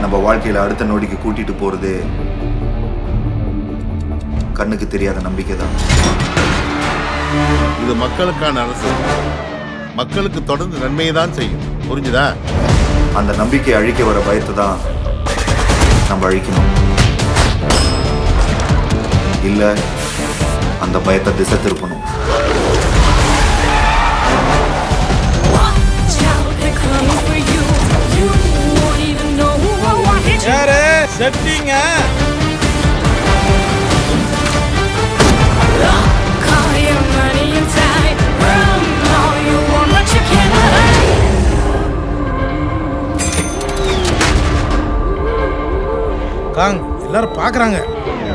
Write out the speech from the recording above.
நம்ம வாழ்க்கையில அடுத்த நொடிக்கு கூட்டிட்டு போறது கண்ணுக்கு தெரியாத நம்பிக்கை தான் இது மக்களுக்கான அரசு மக்களுக்கு தொடர்ந்து நன்மையை தான் செய்யும் புரிஞ்சுதா அந்த நம்பிக்கையை அழிக்க வர பயத்தை தான் நம்ம அழிக்கணும் இல்ல அந்த பயத்தை திசை திருப்பணும் Watch out, they're coming for you. You won't even know who or what hit you. யாரு செட்டிங்க Call your money inside. Run all you want, but you cannot hide. காங் எல்லாரும் பாக்குறாங்க